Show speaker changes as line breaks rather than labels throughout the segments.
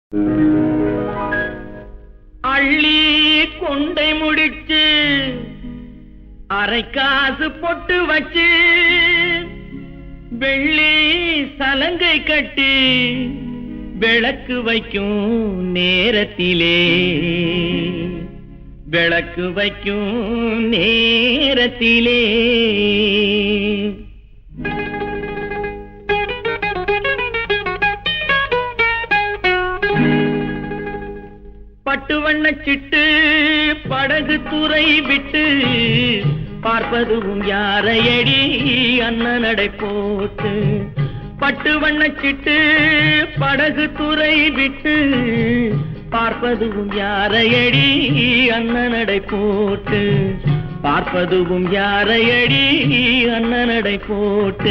அள்ளி கொண்டை முடிச்சு அரை காசு பொட்டு வச்சு வெள்ளி சலங்கை கட்டி விளக்கு வைக்கும் நேரத்திலே விளக்கு வைக்கும் நேரத்திலே பட்டு வண்ணச் சிட்டு படகு துறை விட்டு பார்ப்பதுவும் யாரையடி அண்ணனடை போட்டு பட்டு வண்ணச் சிட்டு படகு துறை விட்டு பார்ப்பதுவும் யாரையடி அண்ணனடை போட்டு பார்ப்பதுவும் யாரையடி அண்ணனடை போட்டு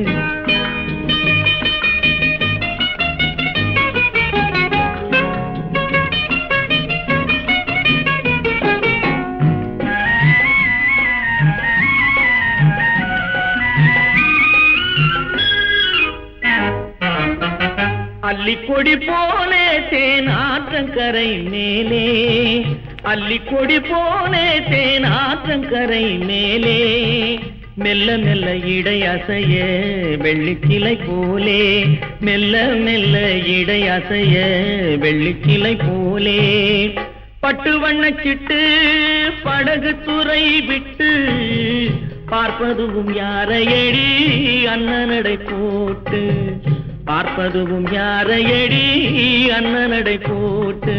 அள்ளிக்கொடி போனே தேனாற்றங்கரை மேலே அள்ளிக்கொடி போனே தேனாற்றங்கரை மேலே மெல்ல மெல்ல இடை அசைய வெள்ளிக்கிளை போலே மெல்ல மெல்ல இடை அசைய வெள்ளிக்கிளை போலே பட்டு வண்ணச் சிட்டு படகு துறை விட்டு பார்ப்பதுவும் யாரையடி அண்ணனடை போட்டு பார்ப்பதுவும் யாரையடி அண்ணனடை போட்டு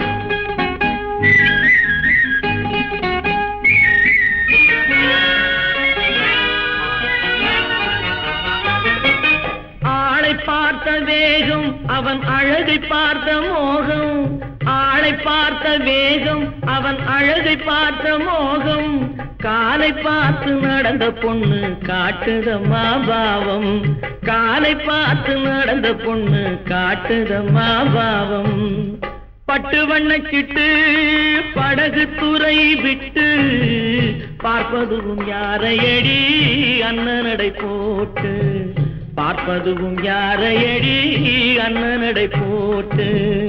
ஆளை பார்த்த வேகம் அவன் அழகை பார்த்த மோகம் ஆளை பார்த்த வேகம் அவன் அழகை பார்த்த மோகம் காலை பார்த்து நடந்த பொண்ணு காட்டுதம்மா பாவம் காலை பார்த்து நடந்த பொண்ணு காட்டுதம்மா பாவம் பட்டு வண்ணச் சிட்டு படகு துறை விட்டு பார்ப்பதுவும் யாரையடி அண்ணனடை போட்டு பார்ப்பதுவும் யாரையடி அண்ணனடை போட்டு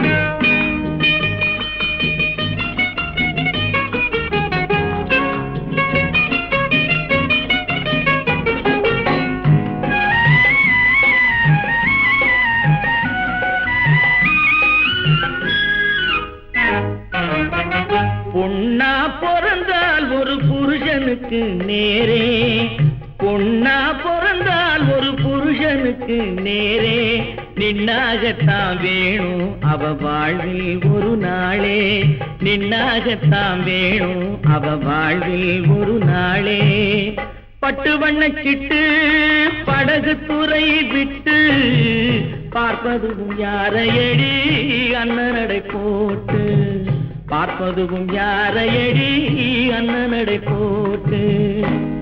பொன்னா பிறந்தால் ஒரு புருஷனுக்கு நேரே பொன்னா பிறந்தால் ஒரு புருஷனுக்கு நேரே நின்னாகத்தான் வேணும் அவ வாழ்வில் ஒரு நாளே நின்னாகத்தான் வேணும் அவ வாழ்வில் ஒரு நாளே பட்டு வண்ணச் சிட்டு படகு துறை விட்டு பார்ப்பதுவும் யாரையடி அண்ணனடை போட்டு பார்ப்பதுவும் யாரையடி அண்ணனடை போட்டு